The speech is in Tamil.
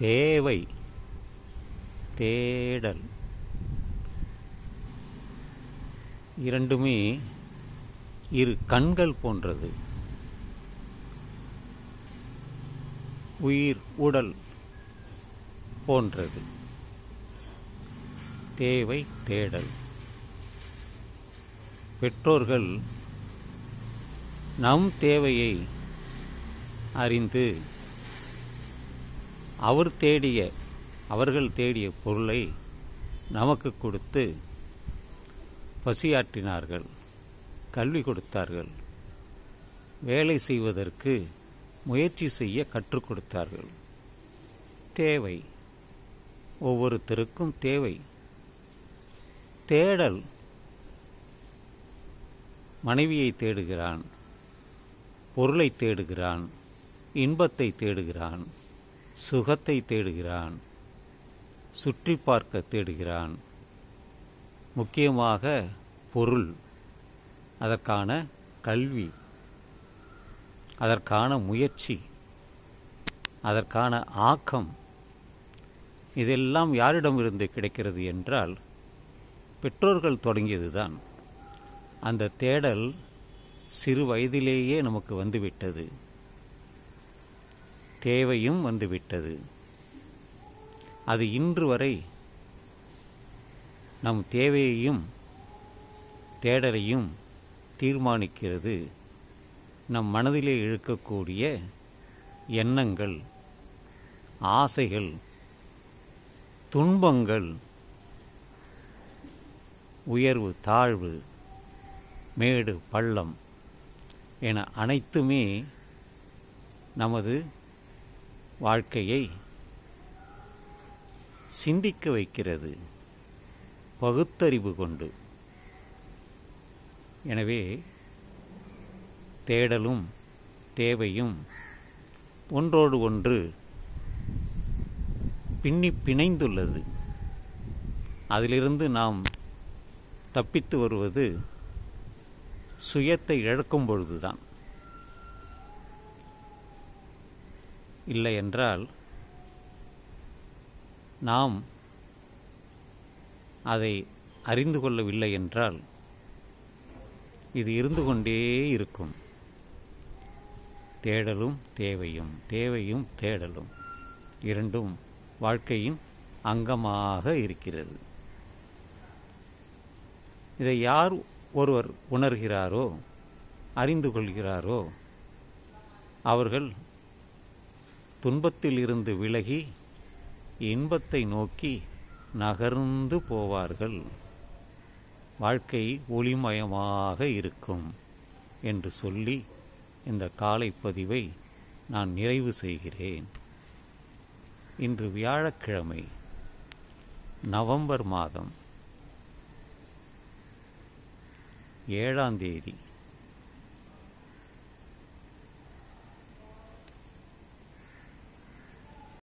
தேவை தேடல் இரண்டுமே இரு கண்கள் போன்றது உயிர் உடல் போன்றது தேவை தேடல் பெற்றோர்கள் நம் தேவையை அறிந்து அவர் தேடிய அவர்கள் தேடிய பொருளை நமக்கு கொடுத்து பசியாற்றினார்கள் கல்வி கொடுத்தார்கள் வேலை செய்வதற்கு முயற்சி செய்ய கற்றுக் கொடுத்தார்கள் தேவை ஒவ்வொருத்தருக்கும் தேவை தேடல் மனைவியை தேடுகிறான் பொருளை தேடுகிறான் இன்பத்தை தேடுகிறான் சுகத்தை தேடுகிறான் சுற்றி பார்க்க தேடுகிறான் முக்கியமாக பொருள் அதற்கான கல்வி அதற்கான முயற்சி அதற்கான ஆக்கம் இதெல்லாம் யாரிடமிருந்து கிடைக்கிறது என்றால் பெற்றோர்கள் தொடங்கியதுதான் அந்த தேடல் சிறு வயதிலேயே நமக்கு வந்துவிட்டது தேவையும் வந்துவிட்டது அது இன்று வரை நம் தேவையையும் தேடலையும் தீர்மானிக்கிறது நம் மனதிலே இழுக்கக்கூடிய எண்ணங்கள் ஆசைகள் துன்பங்கள் உயர்வு தாழ்வு மேடு பள்ளம் என அனைத்துமே நமது வாழ்க்கையை சிந்திக்க வைக்கிறது பகுத்தறிவு கொண்டு எனவே தேடலும் தேவையும் ஒன்றோடு ஒன்று பின்னி பிணைந்துள்ளது அதிலிருந்து நாம் தப்பித்து வருவது சுயத்தை இழக்கும் பொழுதுதான் இல்லை என்றால் நாம் அதை அறிந்து கொள்ளவில்லை என்றால் இது இருந்து கொண்டே இருக்கும் தேடலும் தேவையும் தேவையும் தேடலும் இரண்டும் வாழ்க்கையின் அங்கமாக இருக்கிறது இதை யார் ஒருவர் உணர்கிறாரோ அறிந்து கொள்கிறாரோ அவர்கள் துன்பத்தில் இருந்து விலகி இன்பத்தை நோக்கி நகர்ந்து போவார்கள் வாழ்க்கை ஒளிமயமாக இருக்கும் என்று சொல்லி இந்த காலை பதிவை நான் நிறைவு செய்கிறேன் இன்று வியாழக்கிழமை நவம்பர் மாதம் ஏழாம் தேதி